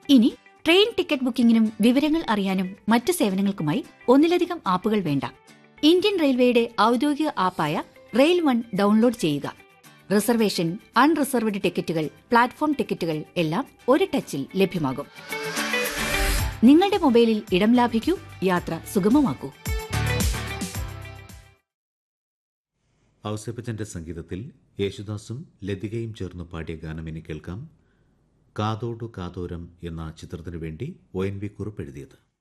ഇനി train ticket ബുക്കിംഗിനും വിവരങ്ങൾ അറിയാനും മറ്റ് സേവനങ്ങൾക്കുമായി ഒന്നിലധികം ആപ്പുകൾ വേണ്ട ഇന്ത്യൻ റെയിൽവേയുടെ ഔദ്യോഗിക ആപ്പായ റെയിൽ വൺ ഡൗൺലോഡ് ചെയ്യുക റിസർവേഷൻ അൺറിസർവ്ഡ് ടിക്കറ്റുകൾ പ്ലാറ്റ്ഫോം ടിക്കറ്റുകൾ എല്ലാം ഒരു ടച്ചിൽ ലഭ്യമാകും നിങ്ങളുടെ മൊബൈലിൽ ഇടം ലാഭിക്കൂ യാത്ര സുഗമമാക്കൂ ഔസേപ്പച്ചന്റെ സംഗീതത്തിൽ യേശുദാസും ലതികയും ചേർന്ന് പാടിയ ഗാനം ഇനി കേൾക്കാം കാതോടു കാതോരം എന്ന ചിത്രത്തിനു വേണ്ടി ഒ എൻ വി കുറിപ്പ് എഴുതിയത്